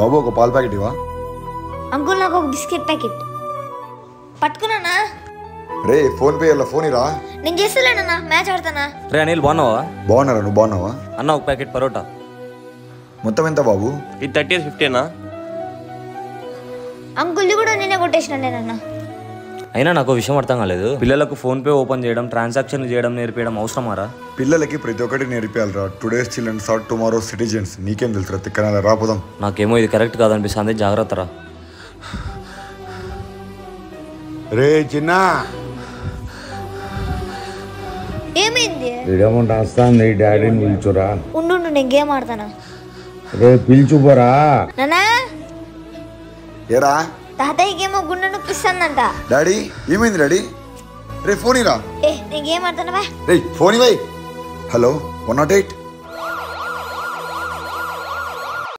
బాబు ఒక పాల ప్యాకెట్ ఇవా అంకుల్ నాకు ఒక బిస్కెట్ ప్యాకెట్ పట్టుకున్నానా రే ఫోన్ పే ఇలా ఫోన్ ఇరా నేను చేస్తలేనన్నా మ్యాచ్ ఆడతానా రే అనిల్ బాగున్నావా బాగున్నారా నువ్వు బాగున్నావా అన్న ఒక ప్యాకెట్ పరోటా మొత్తం ఎంత బాబు ఇది థర్టీ ఫిఫ్టీనా అంకుల్ది కూడా నేనే కొట్టేసిన నేనన్నా అయినా నాకు ఒక విషయం అర్థం కాలేదు పిల్లలకు ఫోన్ పే ఓపెన్ చేయడం ట్రాన్సాక్షన్ చేయడం నేర్పించడం అవసరమారా పిల్లలకి ప్రతి ఒక్కటి నేర్పియాలిరా today's children's are tomorrow citizens నీకేం తెలుసురా తిక్కన రాపోదాం నాకేమో ఇది కరెక్ట్ కాదనిపిస్తుంది జాగ్రత్త రా రే చిన్న ఏమైంది ఇడేమంటే వస్తాంది డాడీని పిలుచురా ఉండు ఉండు, నేను గేమ్ ఆడతానా రే పిలుచుపోరా నానా ఏరా తాతయ్యకేమో గుండె నొప్పిస్తుందంట డాడీ ఏమైంది డాడీ రే ఫోన్ ఇరా ఏ నేను గేమ్ ఆడతానా బా రే ఫోన్ ఇవ్వై హలో వన్ నాట్ ఎయిట్